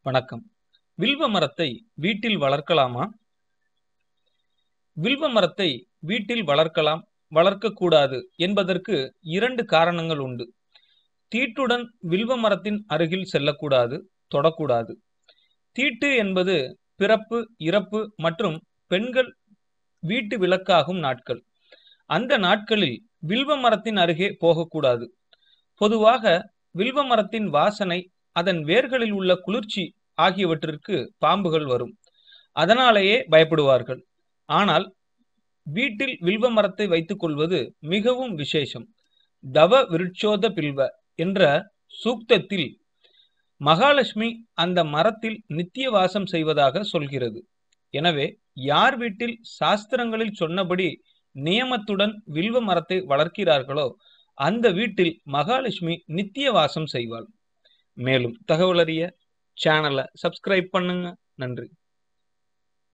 வணக்கம் வில்வ மரத்தை வீட்டில் வளர்க்கலாமா வில்வ மரத்தை வீட்டில் வளர்க்கலாம் வளர்க்கக்கூடாது என்பதற்கு இரண்டு காரணங்கள் உண்டு தீட்டுடன் வில்வ மரத்தின் அருகில் செல்லக்கூடாது தொடக்கூடாது தீட்டு என்பது பிறப்பு இறப்பு மற்றும் பெண்கள் வீட்டு விளக்காகும் நாட்கள் அந்த நாட்களில் வில்வ மரத்தின் அருகே போகக்கூடாது பொதுவாக வில்வ மரத்தின் வாசனை அதன் வேர்களில் உள்ள குளிர்ச்சி ஆகியவற்றிற்கு பாம்புகள் வரும் அதனாலேயே பயப்படுவார்கள் ஆனால் வீட்டில் வில்வ மரத்தை வைத்துக் கொள்வது மிகவும் விசேஷம் தவ விருட்சோத பில்வ என்ற சூக்தத்தில் மகாலட்சுமி அந்த மரத்தில் நித்திய வாசம் செய்வதாக சொல்கிறது எனவே யார் வீட்டில் சாஸ்திரங்களில் சொன்னபடி நியமத்துடன் வில்வ மரத்தை வளர்க்கிறார்களோ அந்த வீட்டில் மகாலட்சுமி நித்திய வாசம் செய்வாள் மேலும் தகவல் அறிய சேனலை சப்ஸ்கிரைப் பண்ணுங்க நன்றி